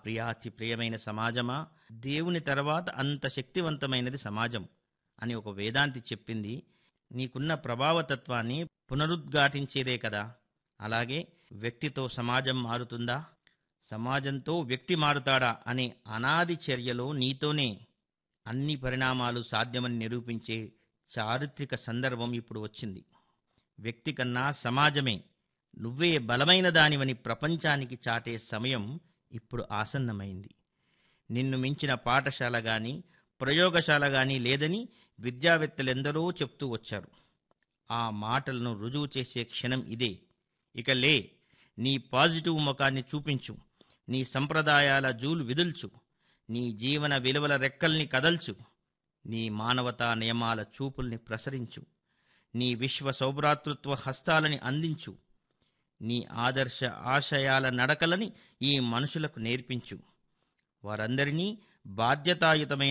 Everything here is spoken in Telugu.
ప్రియాతి ప్రియమైన సమాజమా దేవుని తర్వాత అంత శక్తివంతమైనది సమాజం అని ఒక వేదాంతి చెప్పింది నీకున్న ప్రభావతత్వాన్ని పునరుద్ఘాటించేదే కదా అలాగే వ్యక్తితో సమాజం మారుతుందా సమాజంతో వ్యక్తి మారుతాడా అనే అనాది చర్యలో నీతోనే అన్ని పరిణామాలు సాధ్యమని నిరూపించే చారిత్రక సందర్భం ఇప్పుడు వచ్చింది వ్యక్తి కన్నా సమాజమే నువ్వే బలమైన దానివని ప్రపంచానికి చాటే సమయం ఇప్పుడు ఆసన్నమైంది నిన్ను మించిన పాఠశాల గాని ప్రయోగశాల గాని లేదని విద్యావేత్తలెందరో చెప్తూ వచ్చారు ఆ మాటలను రుజువు చేసే క్షణం ఇదే ఇక లే నీ పాజిటివ్ ముఖాన్ని చూపించు నీ సంప్రదాయాల జూలు విదుల్చు నీ జీవన విలువల రెక్కల్ని కదల్చు నీ మానవతా నియమాల చూపుల్ని ప్రసరించు నీ విశ్వ సౌభ్రాతృత్వ హస్తాలని అందించు నీ ఆదర్శ ఆశయాల నడకలని ఈ మనుషులకు నేర్పించు వారందరినీ బాధ్యతాయుతమైన